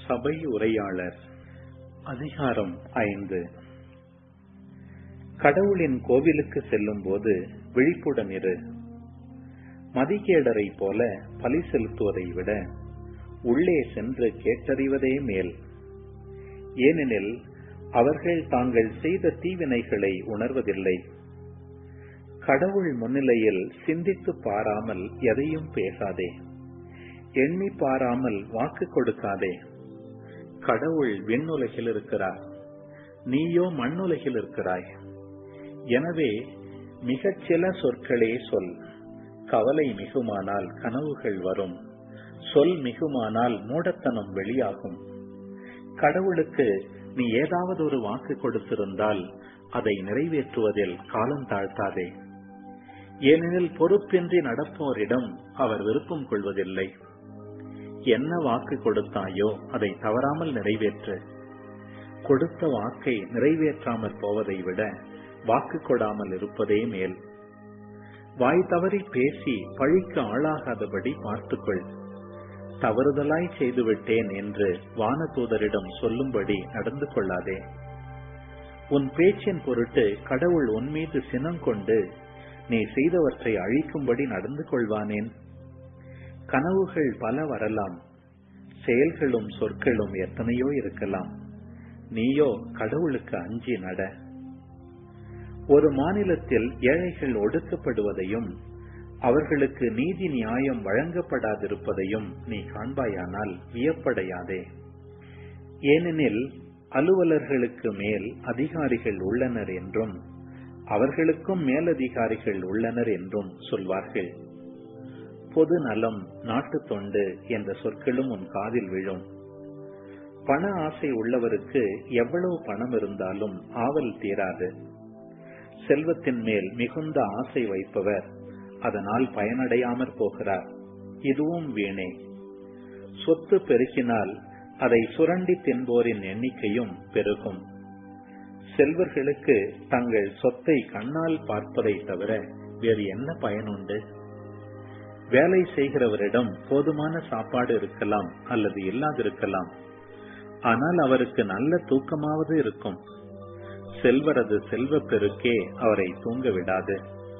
சபை உரையாளர் அதிகாரம் ஐந்து கடவுளின் கோவிலுக்கு செல்லும் போது விழிப்புடன் இரு மதிகேடரை போல பலி செலுத்துவதை விட உள்ளே சென்று கேட்டறிவதே மேல் ஏனெனில் அவர்கள் தாங்கள் செய்த தீவினைகளை உணர்வதில்லை கடவுள் முன்னிலையில் சிந்தித்து பாராமல் எதையும் பேசாதே எண்ணி பாராமல் வாக்கு கொடுக்காதே கடவுள் விண்ணுலகில் இருக்கிறார் நீயோ மண்ணுலகில் இருக்கிறாய் எனவே மிகச் சில சொற்களே சொல் கவலை மிகுமானால் கனவுகள் வரும் சொல் மிகுமானால் மூடத்தனம் வெளியாகும் கடவுளுக்கு நீ ஏதாவது ஒரு வாக்கு கொடுத்திருந்தால் அதை நிறைவேற்றுவதில் காலம் தாழ்த்தாதே ஏனெனில் பொறுப்பின்றி நடப்போரிடம் அவர் விருப்பம் கொள்வதில்லை என்ன வாக்கு கொடுத்தாயோ அதை தவறாமல் நிறைவேற்று கொடுத்த வாக்கை நிறைவேற்றாமற் போவதை விட வாக்கு கொடாமல் இருப்பதே மேல் வாய் தவறி பேசி பழிக்கு ஆளாகாதபடி பார்த்துக்கொள் தவறுதலாய் செய்துவிட்டேன் என்று வானதூதரிடம் சொல்லும்படி நடந்து கொள்ளாதே உன் பேச்சின் பொருட்டு கடவுள் உன் மீது சினம் கொண்டு நீ செய்தவற்றை அழிக்கும்படி நடந்து கொள்வானேன் கனவுகள் பல வரலாம் செயல்களும் சொற்களும் எத்தனையோ இருக்கலாம் நீயோ கடவுளுக்கு அஞ்சி நட ஒரு மாநிலத்தில் ஏழைகள் ஒடுக்கப்படுவதையும் அவர்களுக்கு நீதி நியாயம் வழங்கப்படாதிருப்பதையும் நீ காண்பாயானால் வியப்படையாதே ஏனெனில் அலுவலர்களுக்கு மேல் அதிகாரிகள் உள்ளனர் என்றும் அவர்களுக்கும் மேலதிகாரிகள் உள்ளனர் என்றும் சொல்வார்கள் பொது நலம் நாட்டு தொண்டு என்ற சொற்களும் உன் காதில் விழும் பண ஆசை உள்ளவருக்கு எவ்வளவு பணம் இருந்தாலும் ஆவல் தீராது செல்வத்தின் மேல் மிகுந்த ஆசை வைப்பவர் அதனால் பயனடையாமற் போகிறார் இதுவும் வீணே சொத்து பெருக்கினால் அதை சுரண்டி தின்போரின் எண்ணிக்கையும் பெருகும் செல்வர்களுக்கு தங்கள் சொத்தை கண்ணால் பார்ப்பதை தவிர வேறு என்ன பயனுண்டு வேலை செய்கிறவரிடம் போதுமான சாப்பாடு இருக்கலாம் அல்லது இல்லாதிருக்கலாம் ஆனால் அவருக்கு நல்ல தூக்கமாவது இருக்கும் செல்வரது செல்வ பெருக்கே அவரை தூங்க விடாது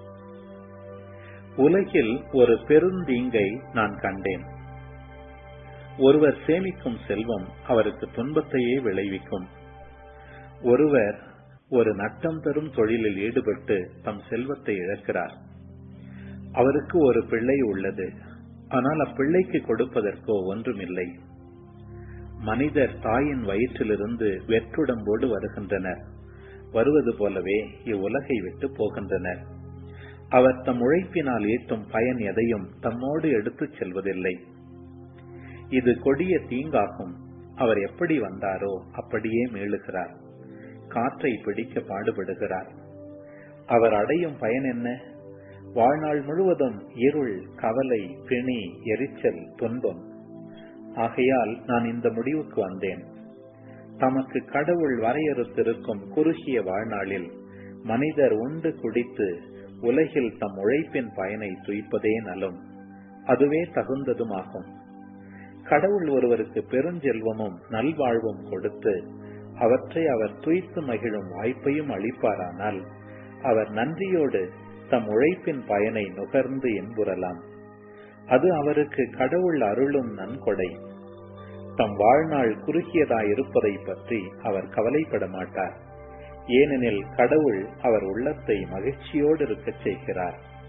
உலகில் ஒரு பெருந்தீங்கை நான் கண்டேன் ஒருவர் சேமிக்கும் செல்வம் அவருக்கு துன்பத்தையே விளைவிக்கும் ஒருவர் ஒரு நட்டம் தரும் தொழிலில் ஈடுபட்டு தம் செல்வத்தை இழக்கிறார் அவருக்கு ஒரு பிள்ளை உள்ளது ஆனால் அப்பிள்ளைக்கு கொடுப்பதற்கோ ஒன்றுமில்லை மனிதர் தாயின் வயிற்றிலிருந்து வெற்றுடம்போடு வருகின்றனர் வருவது போலவே இவ்வுலகை விட்டு போகின்றனர் அவர் தம் உழைப்பினால் ஈட்டும் பயன் எதையும் தம்மோடு எடுத்துச் செல்வதில்லை இது கொடிய தீங்காகும் அவர் எப்படி வந்தாரோ அப்படியே மீளுகிறார் காற்றை பிடிக்க பாடுபடுகிறார் அவர் அடையும் பயன் என்ன வாழ்நாள் முழுவதும் இருள் கவலை பிணி எரிச்சல் துன்பம் ஆகையால் நான் இந்த முடிவுக்கு வந்தேன் தமக்கு கடவுள் வரையறுத்திருக்கும் குறுகிய வாழ்நாளில் மனிதர் உண்டு குடித்து உலகில் தம் உழைப்பின் பயனை துய்ப்பதே நலம் அதுவே தகுந்ததுமாகும் கடவுள் ஒருவருக்கு பெருஞ்செல்வமும் நல்வாழ்வும் கொடுத்து அவற்றை அவர் துய்த்து மகிழும் வாய்ப்பையும் அளிப்பாரானால் அவர் நன்றியோடு தம் உழைப்பின் பயனை நுகர்ந்து என்புறலாம் அது அவருக்கு கடவுள் அருளும் நன்கொடை தம் வாழ்நாள் குறுகியதாயிருப்பதை பற்றி அவர் கவலைப்பட மாட்டார் ஏனெனில் கடவுள் அவர் உள்ளத்தை மகிழ்ச்சியோடு இருக்கச் செய்கிறார்